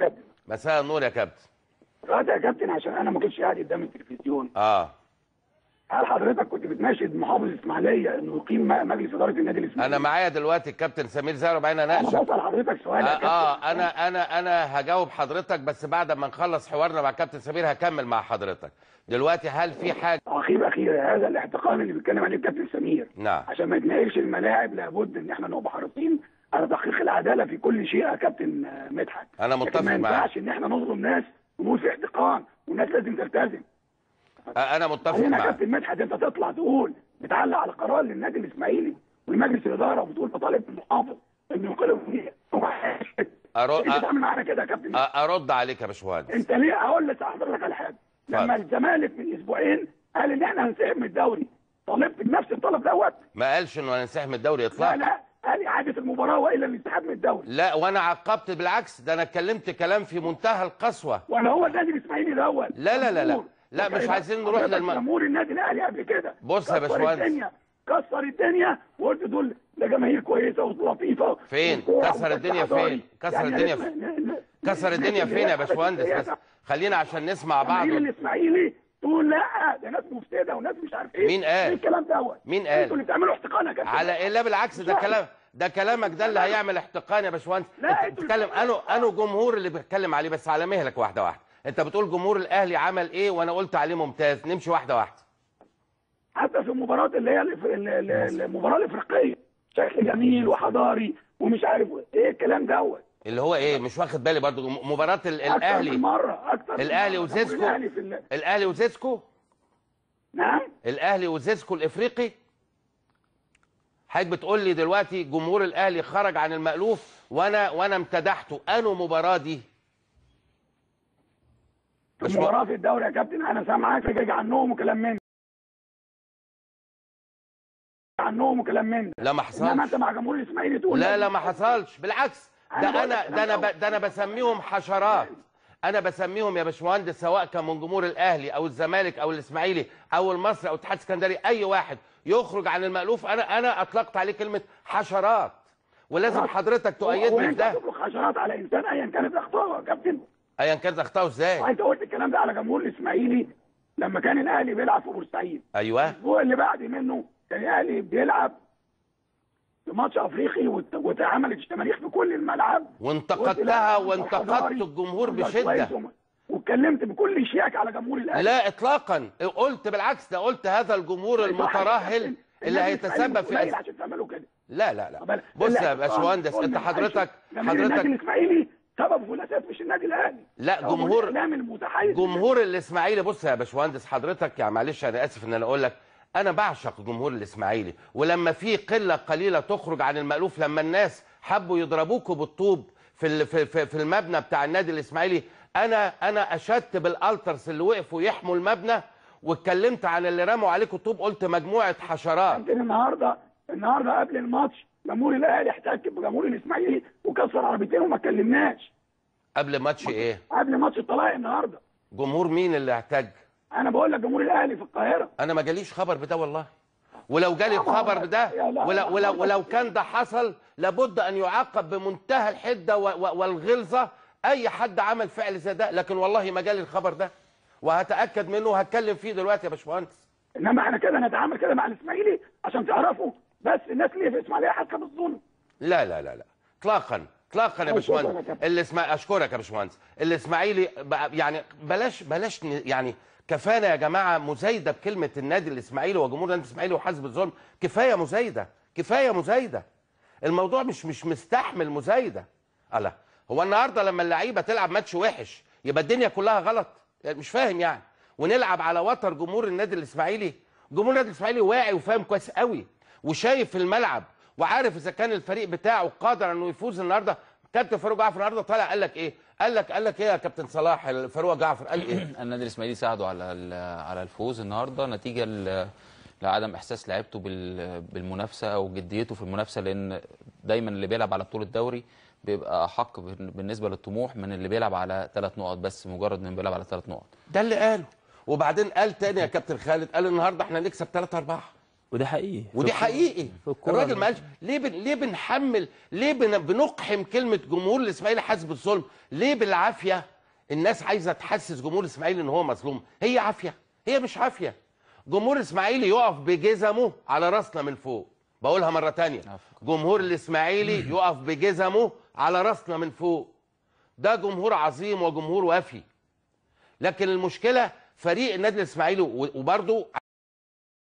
كابتن مساء النور يا كابتن دلوقتي يا كابتن عشان انا ما كنتش قاعد قدام التلفزيون اه هل حضرتك كنت بتناشد محافظ اسماعيليه انه يقيم م- مجلس اداره النادي الاسماعيلي انا معايا دلوقتي الكابتن سمير زهر وبعدين انا اناقشك بسال حضرتك سؤال يا آه, كابتن اه انا انا انا هجاوب حضرتك بس بعد ما نخلص حوارنا مع كابتن سمير هكمل مع حضرتك دلوقتي هل في حاجه اخير اخير هذا الاحتقان اللي بيتكلم عليه الكابتن سمير نعم عشان ما يتنقلش الملاعب لابد ان احنا نبقى حريصين على تحقيق العداله في كل شيء يا كابتن آه، مدحت أنا لكن متفق ما معاك. ينفعش ان احنا نظلم ناس ونقول في احتقان والناس لازم تلتزم آه انا متفق بعدين يا معاك كابتن مدحت انت تطلع تقول بتعلق على قرار للنادي الاسماعيلي ولمجلس الاداره وبتقول بطالب المحافظ انه يقلب أرو... انت أ... بتعمل معانا كده يا كابتن أ- ارد عليك يا باشمهندس انت ليه هقول لك حضرتك على حاجه لما اتفضل. الزمالك من اسبوعين قال ان احنا هنسحب من الدوري طالبت بنفس الطلب دوت ما قالش انه هننسحب من الدوري لا اطلاقا لا قال اعاده المباراه والا الانسحاب من الدوري لا وانا عقبت بالعكس ده انا اتكلمت كلام في منتهى القسوه ولا هو النادي الاسماعيلي دوت لا لا لا لا. جمهور. لا، مش وكان عايزين نروح حضرتك للم- جمهور النادي الاهلي قبل كده بص يا كسر باشمهندس. الدنيا كسر الدنيا وقلت دول ده جماهير كويسه ولطيفه فين؟ وكورة كسر الدنيا ومفتاح فين؟ حضاري. كسر الدنيا ن- فين؟ ن- ن- كسر الناس الدنيا اللي فين يا هي باشمهندس بس حضرتك خلينا عشان نسمع بعض جماهير الاسماعيلي تقول لا ده ناس مفسده وناس مش عارف ايه مين قال؟ ايه الكلام دوت مين قال؟ انتوا اللي بتعملوا احتقان يا كابتن على ايه لا بالعكس ده كلام ده كلامك ده اللي هيعمل احتقان يا باشمهندس لا، انت انتوا بتتكلم اللي انا انا جمهور اللي بتكلم عليه بس على مهلك واحده واحده انت بتقول جمهور الاهلي عمل ايه وانا قلت عليه ممتاز نمشي واحده واحده حتى في المباراه اللي هي الإف- ال- ال- المباراه الافريقيه شكل جميل وحضاري ومش عارف ايه الكلام دوت اللي هو ايه مش واخد بالي برضو مباراه ال- أكتر من الاهلي مره اكتر من الاهلي مرة. وزيزكو الاهلي في ال- الاهلي وزيزكو نعم الاهلي وزيزكو الافريقي حضرتك بتقول لي دلوقتي جمهور الاهلي خرج عن المألوف وانا وانا امتدحته انو مباراه دي في مش المباراه في الدوري يا كابتن انا سامعاك حاجه عنهم وكلام من ده. عنهم وكلام من ده. لا ما انما انت حصلش مع جمهور الاسماعيلي تقول لا لا ما حصلش بالعكس أنا ده بقول انا لك ده انا أنا ب- ده انا بسميهم حشرات انا بسميهم يا باشمهندس سواء كان من جمهور الاهلي او الزمالك او الاسماعيلي او المصري او الاتحاد السكندري اي واحد يخرج عن المألوف انا انا اطلقت عليه كلمه حشرات ولازم حضرتك تؤيدني في وانت ده تطلق حشرات على انسان ايا كانت اخطائه يا كابتن ايا كانت اخطائه ازاي وانت قلت الكلام ده على جمهور الاسماعيلي لما كان الاهلي بيلعب في بورسعيد ايوه الاسبوع اللي بعد منه كان الاهلي بيلعب في ماتش افريقي وات- واتعملت التماريخ في كل الملعب وانتقدتها قلت لا، وانتقدت حضاري، الجمهور منظر بشده كويس وم- واتكلمت بكل شياكه على جمهور الاهلي لا اطلاقا قلت بالعكس ده قلت هذا الجمهور المترهل اللي النادي هيتسبب الإسماعيلي في قليل أس... عشان تعملوا كده لا لا طب لا أنا- بص يا لا، باشمهندس قلنا انت معلش، حضرتك جماهير النادي حضرتك الاسماعيلي سبب في الاساس مش النادي الاهلي لا، ده هو جمهور- الاعلام المتحيز جمهور الاسماعيلي بص يا باشمهندس حضرتك يعني معلش انا اسف ان انا اقول لك انا بعشق جمهور الاسماعيلي ولما في قله قليله تخرج عن المالوف لما الناس حبوا يضربوكوا بالطوب في ال- في في في المبنى بتاع النادي الاسماعيلي انا انا اشدت بالالترس اللي وقفوا يحموا المبنى واتكلمت عن اللي رموا عليكم الطوب قلت مجموعه حشرات يمكن النهارده النهارده قبل الماتش جمهور الاهلي احتك بجمهور الاسماعيلي وكسر عربيتين وما اتكلمناش قبل ماتش ايه قبل ماتش الطلاق النهارده جمهور مين اللي احتاج انا بقول لك جمهور الاهلي في القاهره انا ما جاليش خبر بده والله ولو جالي لا، ما هو- الخبر بده يا لا، ولو, لا، ولو, لا. ولو كان ده حصل لابد ان يعاقب بمنتهى الحده و- و- والغلظه اي حد عمل فعل زي ده لكن والله ما جالي الخبر ده وهتاكد منه وهتكلم فيه دلوقتي يا باشمهندس انما احنا كده نتعامل كده مع الاسماعيلي عشان تعرفوا بس الناس اللي في اسماعيليه حاسه بالظلم لا لا لا لا اطلاقا اطلاقا يا أشكرك يا باشمهندس كابتن. الاسماعيلي اشكرك يا باشمهندس الاسماعيلي بقى- يعني بلاش بلاش ن- يعني كفانا يا جماعه مزايده بكلمه النادي الاسماعيلي وجمهور النادي الاسماعيلي وحزب الظلم كفايه مزايده كفايه مزايده الموضوع مش مش مستحمل مزايده الله هو النهارده لما اللعيبه تلعب ماتش وحش يبقى الدنيا كلها غلط يعني مش فاهم يعني ونلعب على وتر جمهور النادي الاسماعيلي جمهور النادي الاسماعيلي واعي وفاهم كويس قوي وشايف في الملعب وعارف اذا كان الفريق بتاعه قادر انه يفوز النهارده كابتن فاروق جعفر النهارده طالع قال لك ايه قال لك قال لك ايه يا كابتن صلاح فاروق جعفر قال ايه النادي الاسماعيلي ساعده على ال- على الفوز النهارده نتيجه ل- لعدم احساس لعيبته بال- بالمنافسه او جديته في المنافسه لان دايما اللي بيلعب على بطوله دوري بيبقى احق بال- بالنسبه للطموح من اللي بيلعب على ثلاث نقط بس مجرد انه بيلعب على ثلاث نقط ده اللي قاله وبعدين قال تاني يا كابتن خالد قال النهارده احنا نكسب 3 4 وده حقيقي في ودي الكورة- حقيقي في الكورة الراجل ما قالش ليه بن... ليه بنحمل ليه بن... بنقحم كلمه جمهور الاسماعيلي حاسس بالظلم ليه بالعافيه الناس عايزه تحسس جمهور الاسماعيلي ان هو مظلوم هي عافيه هي مش عافيه جمهور الاسماعيلي يقف بجزمه على راسنا من فوق بقولها مره تانية جمهور الاسماعيلي يقف بجزمه على راسنا من فوق ده جمهور عظيم وجمهور وافي لكن المشكله فريق النادي الاسماعيلي و- وبرضه